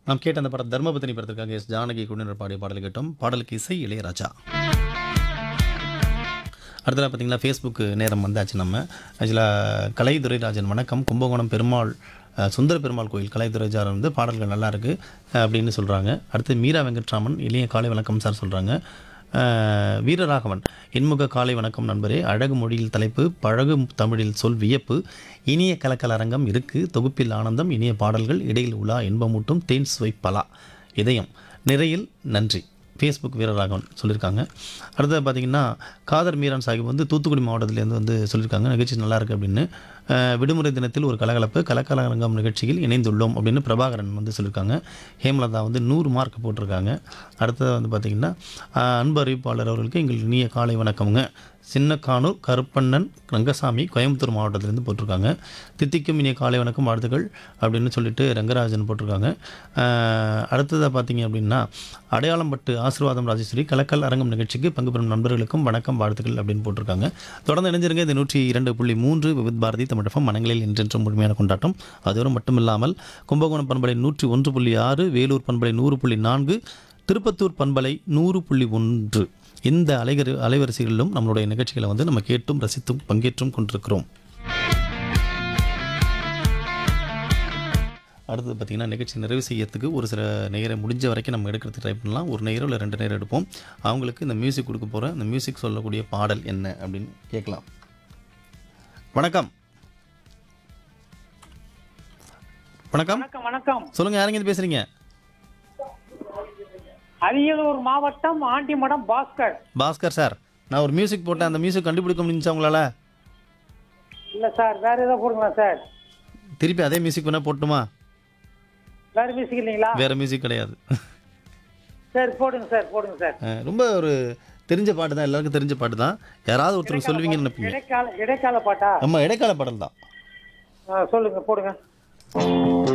நாம் கேட்ட அந்த படம் தர்மபத்தினி படத்திற்காக எஸ் ஜானகி குழுவினர் பாடிய பாடல் கேட்டோம் பாடலுக்கு இசை இளையராஜா அடுத்ததாக பார்த்தீங்கன்னா ஃபேஸ்புக் நேரம் வந்தாச்சு நம்ம ஆக்சுவலாக கலைத்துறைராஜன் வணக்கம் கும்பகோணம் பெருமாள் அஹ், சுந்தர பெருமாள் கோயில் கலைத்துறைஜார் வந்து பாடல்கள் நல்லா இருக்கு அஹ், அப்படின்னு சொல்கிறாங்க அடுத்து மீரா வெங்கட்ராமன் இளைய காலை வணக்கம் சார் சொல்கிறாங்க வீரராகவன் இன்முக காலை வணக்கம் நண்பரே அழகு மொழியில் தலைப்பு பழகு தமிழில் சொல் வியப்பு இனிய கலக்கல் அரங்கம் இருக்கு தொகுப்பில் ஆனந்தம் இனிய பாடல்கள் இடையில் உலா இன்பமூட்டும் தேன் சுவை பலா இதயம் நிறையில் நன்றி ஃபேஸ்புக் வீரராகவன் சொல்லியிருக்காங்க அடுத்தது பார்த்தீங்கன்னா காதர் மீரான் சாஹிப் வந்து தூத்துக்குடி மாவட்டத்திலேருந்து வந்து சொல்லியிருக்காங்க நிகழ்ச்சி நல்லா இருக்கு அப்படின்னு அஹ், விடுமுறை தினத்தில் ஒரு கலகலப்பு கலக்கலரங்கம் நிகழ்ச்சியில் இணைந்துள்ளோம் அப்படின்னு பிரபாகரன் வந்து சொல்லியிருக்காங்க ஹேமலதா வந்து நூறு மார்க் போட்டிருக்காங்க அடுத்தது வந்து பார்த்திங்கன்னா அஹ், அன்பு அறிவிப்பாளர் அவர்களுக்கு எங்கள் இனிய காலை வணக்கமுங்க சின்னக்கானூர் கருப்பண்ணன் ரங்கசாமி கோயம்புத்தூர் மாவட்டத்திலேருந்து போட்டிருக்காங்க தித்திக்கும் இனிய காலை வணக்கம் வாழ்த்துக்கள் அப்படின்னு சொல்லிட்டு ரங்கராஜன் போட்டிருக்காங்க அஹ், அடுத்ததாக பார்த்தீங்க அப்படின்னா அடையாளம்பட்டு ஆசீர்வாதம் ராஜேஸ்வரி கலக்கல் அரங்கம் நிகழ்ச்சிக்கு பங்கு பெறும் நண்பர்களுக்கும் வணக்கம் வாழ்த்துக்கள் அப்படின்னு போட்டிருக்காங்க தொடர்ந்து இணைஞ்சிருங்க இந்த நூற்றி இரண்டு புள்ளி மூன்று விவித் பாரதி தமிழகம் மனங்களில் இன்றென்றும் முழுமையான கொண்டாட்டம் அதோடு மட்டுமில்லாமல் கும்பகோணம் பண்பலை நூற்றி ஒன்று புள்ளி ஆறு வேலூர் பண்பலை நூறு புள்ளி நான்கு திருப்பத்தூர் பண்பலை நூறு புள்ளி ஒன்று இந்த அலைகரு அலைவரிசைகளிலும் நம்மளுடைய நிகழ்ச்சிகளை வந்து நம்ம கேட்டும் ரசித்தும் பங்கேற்றும் கொண்டிருக்கிறோம் அடுத்தது பார்த்திங்கன்னா நிகழ்ச்சி நிறைவு செய்யறதுக்கு ஒரு சில நேரை முடிஞ்ச வரைக்கும் நம்ம எடுக்கிறதுக்கு ட்ரை பண்ணலாம் ஒரு நேரம் இல்லை ரெண்டு நேரம் எடுப்போம் அவங்களுக்கு இந்த மியூசிக் கொடுக்க போகிற இந்த மியூசிக் சொல்லக்கூடிய பாடல் என்ன அப்படின்னு கேட்கலாம் வணக்கம் வணக்கம் வணக்கம் வணக்கம் சொல்லுங்கள் யாருங்க இது பேசுகிறீங்க அரியலூர் மாவட்டம் ஆண்டிமடம் பாஸ்கர் பாஸ்கர் சார் நான் ஒரு மியூசிக் போட்டேன் அந்த மியூசிக் கண்டுபிடிக்க முடிஞ்சா உங்களால் இல்ல சார் வேற ஏதோ போடுங்களா சார் திருப்பி அதே மியூசிக் வேணால் போட்டுமா வேற மியூசிக் இல்லைங்களா வேறு மியூசிக் கிடையாது சரி போடுங்க சார் போடுங்க சார் அஹ் ரொம்ப ஒரு தெரிஞ்ச பாட்டு தான் எல்லாருக்கும் தெரிஞ்ச பாட்டு தான் யாராவது ஒருத்தர் சொல்லுவீங்கன்னு நினைப்பீங்க இடைக்கால இடைக்கால பாட்டா நம்ம இடைக்கால பாடல் தான் ஆ, சொல்லுங்க போடுங்க